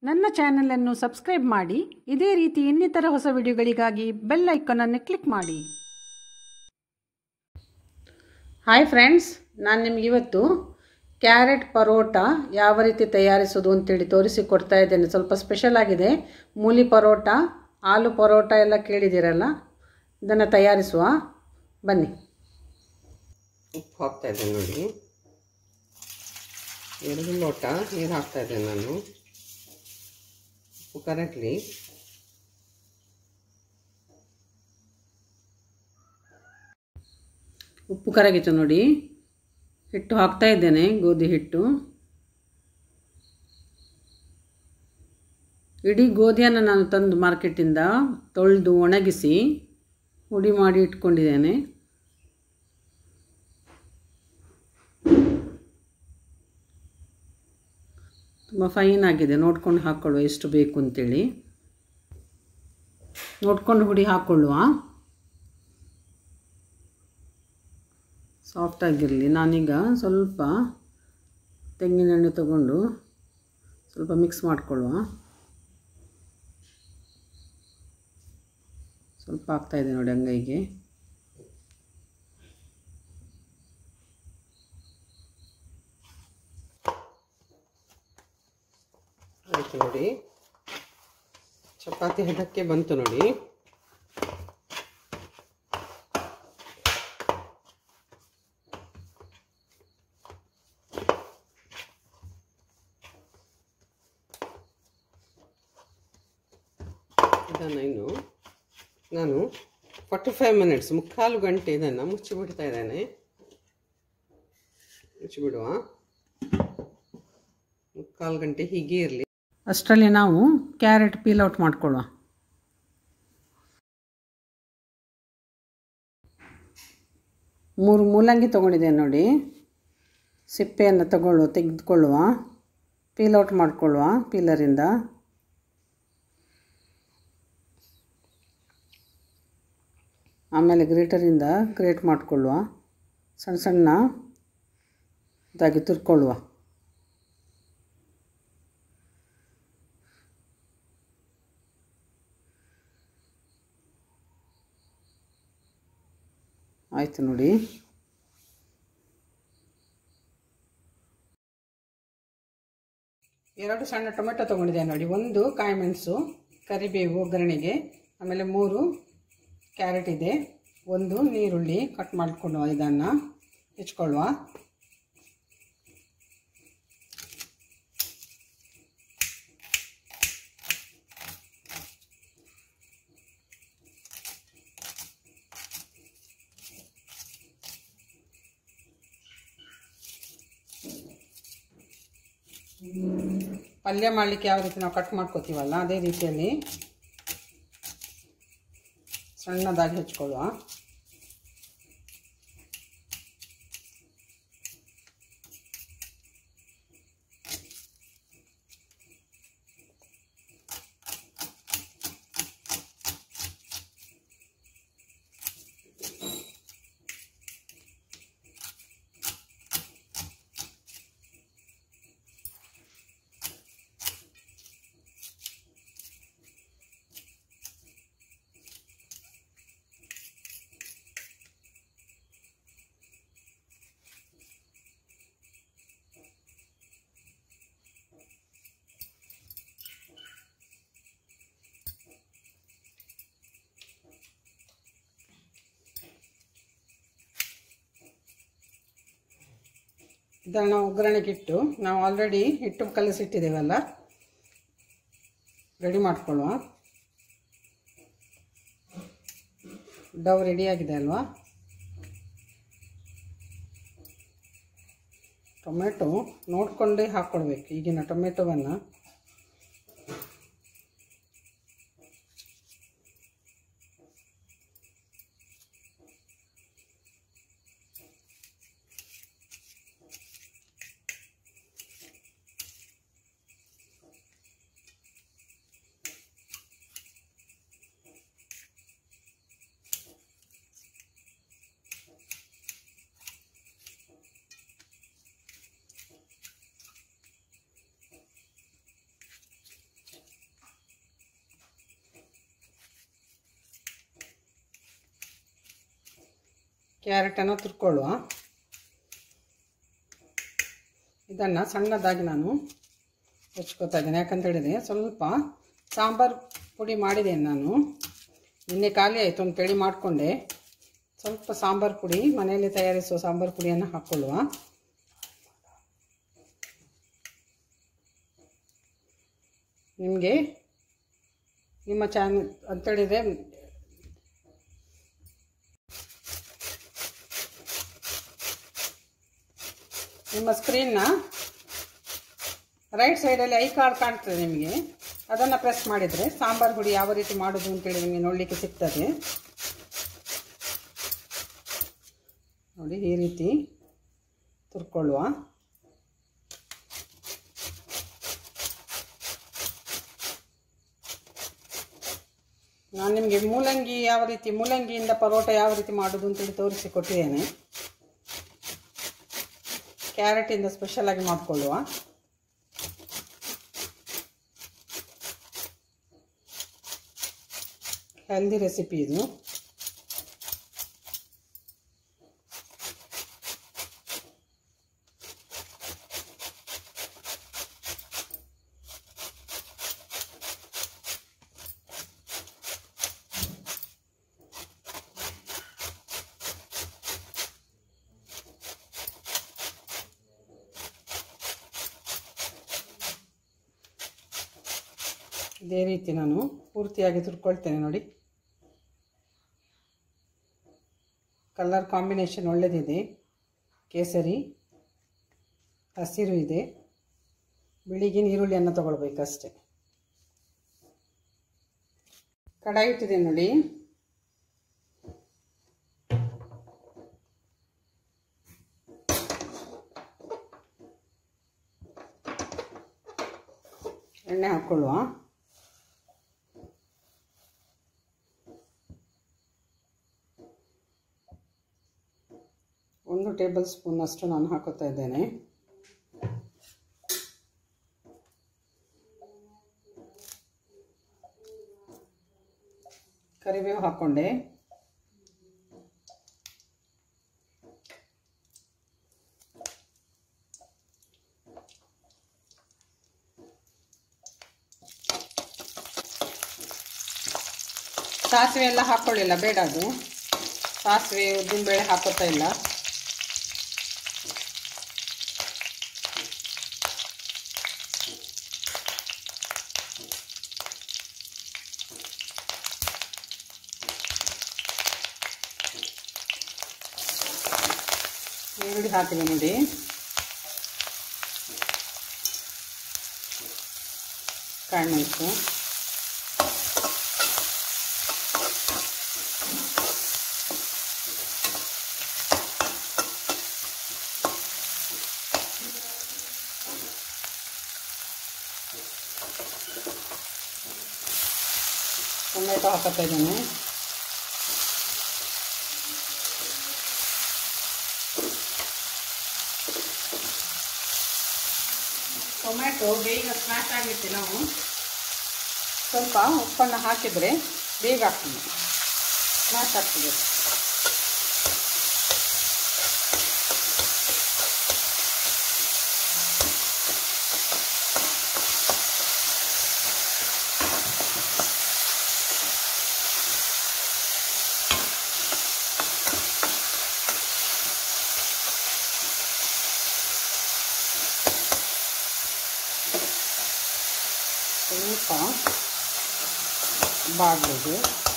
ನನ್ನ ಚಾನಲನ್ನು ಸಬ್ಸ್ಕ್ರೈಬ್ ಮಾಡಿ ಇದೇ ರೀತಿ ಇನ್ನಿತರ ಹೊಸ ವಿಡಿಯೋಗಳಿಗಾಗಿ ಬೆಲ್ ಐಕಾನನ್ನು ಕ್ಲಿಕ್ ಮಾಡಿ ಹಾಯ್ ಫ್ರೆಂಡ್ಸ್ ನಾನು ನಿಮ್ಗೆ ಇವತ್ತು ಕ್ಯಾರೆಟ್ ಪರೋಟ ಯಾವ ರೀತಿ ತಯಾರಿಸೋದು ಅಂತೇಳಿ ತೋರಿಸಿಕೊಡ್ತಾ ಇದ್ದೇನೆ ಸ್ವಲ್ಪ ಸ್ಪೆಷಲ್ ಆಗಿದೆ ಮೂಲಿ ಪರೋಟ ಆಲೂ ಪರೋಟ ಎಲ್ಲ ಕೇಳಿದ್ದೀರಲ್ಲ ಇದನ್ನು ತಯಾರಿಸುವ ಬನ್ನಿ ಉಪ್ಪು ಹಾಕ್ತಾ ಇದ್ದೇನೆ ನೋಡಿ ಎರಡು ಲೋಟ ನೀರು ಹಾಕ್ತಾ ಇದ್ದೇನೆ ನಾನು ಉಪ್ಪು ಕರೆಕ್ಟ್ಲಿ ಉಪ್ಪು ಕರಗಿತು ನೋಡಿ ಹಿಟ್ಟು ಹಾಕ್ತಾ ಇದ್ದೇನೆ ಗೋಧಿ ಹಿಟ್ಟು ಇಡೀ ಗೋಧಿಯನ್ನು ನಾನು ತಂದು ಮಾರ್ಕೆಟಿಂದ ತೊಳೆದು ಒಣಗಿಸಿ ಹುಡಿ ಮಾಡಿ ಇಟ್ಕೊಂಡಿದ್ದೇನೆ ತುಂಬ ಫೈನ್ ಆಗಿದೆ ನೋಡ್ಕೊಂಡು ಹಾಕ್ಕೊಳ್ಳುವ ಎಷ್ಟು ಬೇಕು ಅಂತೇಳಿ ನೋಡ್ಕೊಂಡು ಹುಡಿ ಹಾಕ್ಕೊಳ್ಳುವ ಸಾಫ್ಟಾಗಿರಲಿ ನಾನೀಗ ಸ್ವಲ್ಪ ತೆಂಗಿನೆಣ್ಣೆ ತಗೊಂಡು ಸ್ವಲ್ಪ ಮಿಕ್ಸ್ ಮಾಡಿಕೊಳ್ಳುವ ಸ್ವಲ್ಪ ಆಗ್ತಾಯಿದೆ ನೋಡಿ ಅಂಗೈಗೆ ಆಯಿತು ನೋಡಿ ಚಪಾತಿ ಹದಕ್ಕೆ ಬಂತು ನೋಡಿ ಇದನ್ನು ಇನ್ನು ನಾನು ಫಾರ್ಟಿ ಫೈವ್ ಮಿನಿಟ್ಸ್ ಮುಕ್ಕಾಲು ಗಂಟೆ ಇದನ್ನು ಮುಚ್ಚಿಬಿಡ್ತಾ ಇದ್ದೇನೆ ಮುಚ್ಚಿಬಿಡುವ ಮುಕ್ಕಾಲು ಗಂಟೆ ಹೀಗೆ ಇರಲಿ ಅಷ್ಟರಲ್ಲಿ ನಾವು ಕ್ಯಾರೆಟ್ ಪೀಲ್ ಔಟ್ ಮಾಡ್ಕೊಳ್ಳುವ ಮೂರು ಮೂಲಂಗಿ ತೊಗೊಂಡಿದ್ದೇನೆ ನೋಡಿ ಸಿಪ್ಪೆಯನ್ನು ತಗೊಳ್ಳುವ ತೆಗೆದುಕೊಳ್ಳುವ ಪೀಲ್ ಔಟ್ ಮಾಡಿಕೊಳ್ಳುವ ಪೀಲರಿಂದ ಆಮೇಲೆ ಗ್ರೇಟರಿಂದ ಗ್ರೇಟ್ ಮಾಡಿಕೊಳ್ಳುವ ಸಣ್ಣ ಸಣ್ಣ ಇದಾಗಿ ತುರ್ಕೊಳ್ಳುವ ಆಯಿತು ನೋಡಿ ಎರಡು ಸಣ್ಣ ಟೊಮೆಟೊ ತೊಗೊಂಡಿದ್ದೆ ನೋಡಿ ಒಂದು ಕಾಯಿ ಮೆಣಸು ಕರಿಬೇವು ಒಗ್ಗರಣೆಗೆ ಆಮೇಲೆ ಮೂರು ಕ್ಯಾರೆಟ್ ಇದೆ ಒಂದು ನೀರುಳ್ಳಿ ಕಟ್ ಮಾಡಿಕೊಳ್ಳುವ ಇದನ್ನು ಹೆಚ್ಕೊಳ್ಳುವ ಪಲ್ಯ ಮಾಡಲಿಕ್ಕೆ ಯಾವ ರೀತಿ ನಾವು ಕಟ್ ಮಾಡ್ಕೋತೀವಲ್ಲ ಅದೇ ರೀತಿಯಲ್ಲಿ ಸಣ್ಣದಾಗಿ ಹೆಚ್ಕೊಳ್ಳುವ ಇದನ್ನು ಒಗ್ಗರಣೆಗೆ ಇಟ್ಟು ನಾವು ಆಲ್ರೆಡಿ ಹಿಟ್ಟು ಕಲಸಿಟ್ಟಿದ್ದೇವಲ್ಲ ರೆಡಿ ಮಾಡ್ಕೊಳ್ಳುವ ಡವ್ ರೆಡಿಯಾಗಿದೆ ಅಲ್ವಾ ಟೊಮೆಟೊ ನೋಡಿಕೊಂಡೇ ಹಾಕ್ಕೊಳ್ಬೇಕು ಈಗಿನ ಟೊಮೆಟೊವನ್ನು ಕ್ಯಾರೆಟನ್ನು ತುರ್ಕೊಳ್ಳುವ ಇದನ್ನು ಸಣ್ಣದಾಗಿ ನಾನು ಹೆಚ್ಕೋತಾ ಇದ್ದೇನೆ ಯಾಕಂತ ಹೇಳಿದರೆ ಸ್ವಲ್ಪ ಸಾಂಬಾರು ಪುಡಿ ಮಾಡಿದ್ದೇನೆ ನಾನು ನಿನ್ನೆ ಖಾಲಿ ಆಯಿತು ಅಂತೇಳಿ ಮಾಡಿಕೊಂಡೆ ಸ್ವಲ್ಪ ಸಾಂಬಾರು ಪುಡಿ ಮನೆಯಲ್ಲಿ ತಯಾರಿಸುವ ಸಾಂಬಾರು ಪುಡಿಯನ್ನು ಹಾಕ್ಕೊಳ್ಳುವ ನಿಮಗೆ ನಿಮ್ಮ ಚಾನಲ್ ಅಂತೇಳಿದರೆ ನಿಮ್ಮ ಸ್ಕ್ರೀನ್ನ ರೈಟ್ ಸೈಡಲ್ಲಿ ಐ ಕಾರ್ಡ್ ಕಾಣ್ತದೆ ನಿಮಗೆ ಅದನ್ನು ಪ್ರೆಸ್ ಮಾಡಿದರೆ ಸಾಂಬಾರು ಹುಡಿ ಯಾವ ರೀತಿ ಮಾಡೋದು ಅಂತೇಳಿ ನಿಮಗೆ ನೋಡಲಿಕ್ಕೆ ಸಿಗ್ತದೆ ನೋಡಿ ಈ ರೀತಿ ತುರ್ಕೊಳ್ಳುವ ನಾನು ನಿಮಗೆ ಮೂಲಂಗಿ ಯಾವ ರೀತಿ ಮೂಲಂಗಿಯಿಂದ ಪರೋಟ ಯಾವ ರೀತಿ ಮಾಡೋದು ಅಂತೇಳಿ ತೋರಿಸಿ ಕೊಟ್ಟಿದ್ದೇನೆ ಕ್ಯಾರೆಟಿಂದ ಸ್ಪೆಷಲ್ ಆಗಿ ಮಾಡಿಕೊಳ್ಳುವ ಹೆಲ್ದಿ ರೆಸಿಪಿ ಇದು ಇದೇ ರೀತಿ ನಾನು ಪೂರ್ತಿಯಾಗಿ ತುರ್ಕೊಳ್ತೇನೆ ನೋಡಿ ಕಲರ್ ಕಾಂಬಿನೇಷನ್ ಒಳ್ಳೆದಿದೆ ಕೇಸರಿ ಹಸಿರು ಇದೆ ಬಿಳಿಗೆ ಈರುಳ್ಳಿಯನ್ನು ತಗೊಳ್ಬೇಕಷ್ಟೆ ಕಡಾಯಿ ಇಟ್ಟಿದೆ ನೋಡಿ ಎಣ್ಣೆ ಹಾಕ್ಕೊಳ್ಳುವ ಒಂದು ಟೇಬಲ್ ಸ್ಪೂನ್ ಅಷ್ಟು ನಾನು ಹಾಕೋತಾ ಇದ್ದೇನೆ ಕರಿಬೇವು ಹಾಕ್ಕೊಂಡೆ ಸಾಸಿವೆ ಎಲ್ಲ ಹಾಕ್ಕೊಳ್ಳಿಲ್ಲ ಬೇಡ ಅದು ಸಾಸಿವೆ ಉದ್ದಿನಬೇಳೆ ಹಾಕೋತಾ ಇಲ್ಲ ಈರುಳ್ಳಿ ಹಾಕಿದೆ ನೋಡಿ ಕಾಳುಮೆಣಸು ಟೊಮೆಟೊ ಹಾಕತ್ತಾ ಇದ್ದೇನೆ ಟೊಮ್ಯಾಟೊ ಬೇಗ ಸ್ಮ್ಯಾಶ್ ಆಗಲಿಕ್ಕೆ ನಾವು ಸ್ವಲ್ಪ ಉಪ್ಪನ್ನು ಹಾಕಿದರೆ ಬೇಗ ಆಗ್ತದೆ ಸ್ಮ್ಯಾಶ್ ಆಗ್ತದೆ ಸ್ವಲ್ಪ ಬಾಡಲಿಗೆ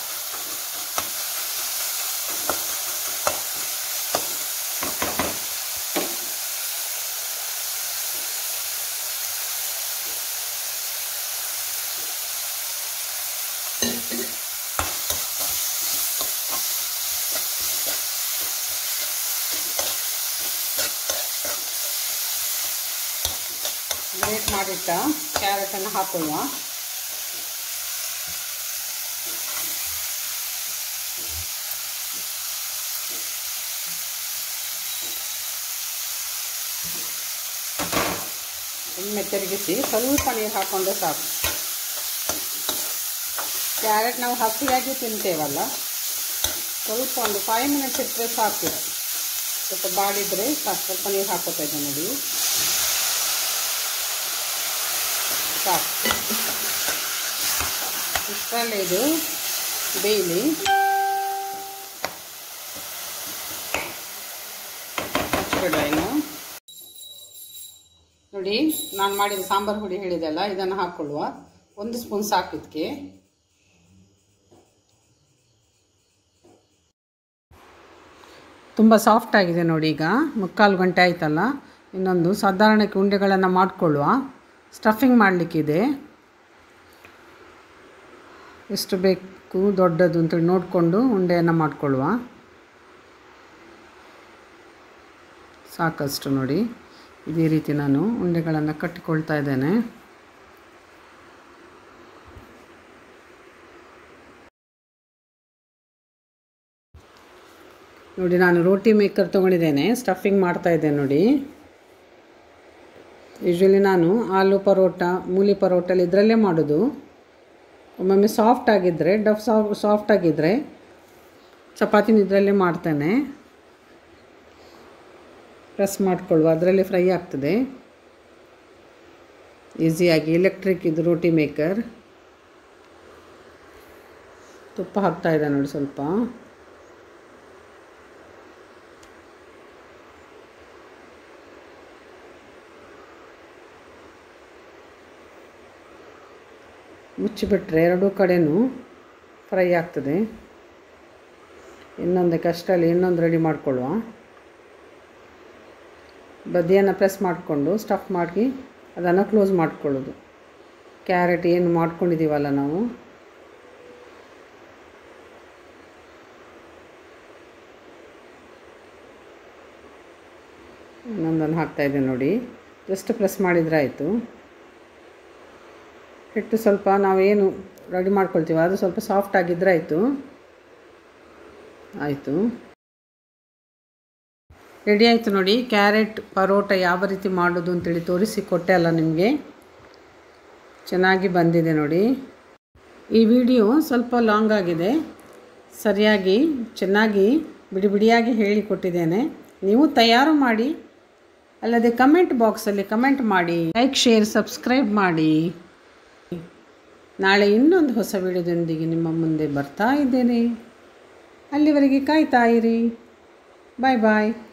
ಗ್ರೇಟ್ ಮಾಡಿಟ್ಟ ಕ್ಯಾರೆಟನ್ನು ಹಾಕೊಳ್ಳುವ ಒಮ್ಮೆ ತಿರುಗಿಸಿ ಸ್ವಲ್ಪ ನೀರು ಹಾಕ್ಕೊಂಡ್ರೆ ಸಾಕು ಕ್ಯಾರೆಟ್ ನಾವು ಹಸಿಯಾಗಿ ತಿಂತೇವಲ್ಲ ಸ್ವಲ್ಪ ಒಂದು ಫೈವ್ ಮಿನಿಟ್ಸ್ ಇಟ್ಟರೆ ಸಾಕು ಸ್ವಲ್ಪ ಬಾಡಿದ್ರೆ ಸಾಕು ಸ್ವಲ್ಪ ನೀರು ಹಾಕೋತಾ ಇದ್ದೆ ನೋಡಿ ಸಾಕು ಇಷ್ಟರಲ್ಲೇ ಇದು ಬೇಯಲಿ ಹಚ್ಬಿಡುವ ಇನ್ನು ನೋಡಿ ನಾನು ಮಾಡಿದ ಸಾಂಬಾರು ಹುಡಿ ಹೇಳಿದೆಲ್ಲ ಇದನ್ನು ಹಾಕ್ಕೊಳ್ಳುವ ಒಂದು ಸ್ಪೂನ್ ಸಾಕು ಇದಕ್ಕೆ ತುಂಬ ಸಾಫ್ಟ್ ಆಗಿದೆ ನೋಡಿ ಈಗ ಮುಕ್ಕಾಲು ಗಂಟೆ ಆಯ್ತಲ್ಲ ಇನ್ನೊಂದು ಸಾಧಾರಣಕ್ಕೆ ಉಂಡೆಗಳನ್ನು ಮಾಡಿಕೊಳ್ಳುವ ಸ್ಟಫಿಂಗ್ ಮಾಡಲಿಕ್ಕಿದೆ ಎಷ್ಟು ಬೇಕು ದೊಡ್ಡದು ಅಂತೇಳಿ ನೋಡಿಕೊಂಡು ಉಂಡೆಯನ್ನು ಮಾಡಿಕೊಳ್ಳುವ ಸಾಕಷ್ಟು ನೋಡಿ ಇದೇ ರೀತಿ ನಾನು ಉಂಡೆಗಳನ್ನು ಕಟ್ಟಿಕೊಳ್ತಾ ಇದ್ದೇನೆ ನೋಡಿ ನಾನು ರೋಟಿ ಮೇಕರ್ ತೊಗೊಂಡಿದ್ದೇನೆ ಸ್ಟಫಿಂಗ್ ಮಾಡ್ತಾ ಇದ್ದೇನೆ ನೋಡಿ ಯೂಶ್ವಲಿ ನಾನು ಆಲೂ ಪರೋಟ ಮೂಲಿ ಪರೋಟಲ್ಲಿ ಇದರಲ್ಲೇ ಮಾಡೋದು ಒಮ್ಮೊಮ್ಮೆ ಸಾಫ್ಟ್ ಆಗಿದ್ದರೆ ಡಫ್ ಸಾಫ್ ಸಾಫ್ಟ್ ಆಗಿದ್ದರೆ ಚಪಾತಿನ ಇದರಲ್ಲೇ ಮಾಡ್ತೇನೆ ಪ್ರೆಸ್ ಮಾಡಿಕೊಳ್ಳುವ ಅದರಲ್ಲಿ ಫ್ರೈ ಆಗ್ತದೆ ಈಸಿಯಾಗಿ ಎಲೆಕ್ಟ್ರಿಕ್ ಇದು ರೋಟಿ ಮೇಕರ್ ತುಪ್ಪ ಹಾಕ್ತಾ ಇದೆ ನೋಡಿ ಸ್ವಲ್ಪ ಮುಚ್ಚಿಬಿಟ್ರೆ ಎರಡೂ ಕಡೆನೂ ಫ್ರೈ ಆಗ್ತದೆ ಇನ್ನೊಂದಕ್ಕೆ ಅಷ್ಟರಲ್ಲಿ ಇನ್ನೊಂದು ರೆಡಿ ಮಾಡಿಕೊಳ್ಳುವ ಬದಿಯನ್ನು ಪ್ರೆಸ್ ಮಾಡಿಕೊಂಡು ಸ್ಟಫ್ ಮಾಡಿ ಅದನ್ನು ಕ್ಲೋಸ್ ಮಾಡ್ಕೊಳ್ಳೋದು ಕ್ಯಾರೆಟ್ ಏನು ಮಾಡ್ಕೊಂಡಿದ್ದೀವಲ್ಲ ನಾವು ಇನ್ನೊಂದನ್ನು ಹಾಕ್ತಾಯಿದ್ದೆ ನೋಡಿ ಜಸ್ಟ್ ಪ್ರೆಸ್ ಮಾಡಿದರೆ ಆಯಿತು ಹಿಟ್ಟು ಸ್ವಲ್ಪ ನಾವೇನು ರೆಡಿ ಮಾಡ್ಕೊಳ್ತೀವಿ ಅದು ಸ್ವಲ್ಪ ಸಾಫ್ಟ್ ಆಗಿದ್ದರೆ ಆಯಿತು ಆಯಿತು ರೆಡಿ ಆಯಿತು ನೋಡಿ ಕ್ಯಾರೆಟ್ ಪರೋಟ ಯಾವ ರೀತಿ ಮಾಡೋದು ಅಂತೇಳಿ ತೋರಿಸಿ ಕೊಟ್ಟೆ ಅಲ್ಲ ನಿಮಗೆ ಚೆನ್ನಾಗಿ ಬಂದಿದೆ ನೋಡಿ ಈ ವಿಡಿಯೋ ಸ್ವಲ್ಪ ಲಾಂಗ್ ಆಗಿದೆ ಸರಿಯಾಗಿ ಚೆನ್ನಾಗಿ ಬಿಡಿ ಬಿಡಿಯಾಗಿ ಹೇಳಿಕೊಟ್ಟಿದ್ದೇನೆ ನೀವು ತಯಾರು ಮಾಡಿ ಅಲ್ಲದೆ ಕಮೆಂಟ್ ಬಾಕ್ಸಲ್ಲಿ ಕಮೆಂಟ್ ಮಾಡಿ ಲೈಕ್ ಶೇರ್ ಸಬ್ಸ್ಕ್ರೈಬ್ ಮಾಡಿ ನಾಳೆ ಇನ್ನೊಂದು ಹೊಸ ವಿಡಿಯೋದೊಂದಿಗೆ ನಿಮ್ಮ ಮುಂದೆ ಬರ್ತಾ ಇದ್ದೇನೆ ಅಲ್ಲಿವರೆಗೆ ಕಾಯ್ತಾ ಇರಿ ಬಾಯ್ ಬಾಯ್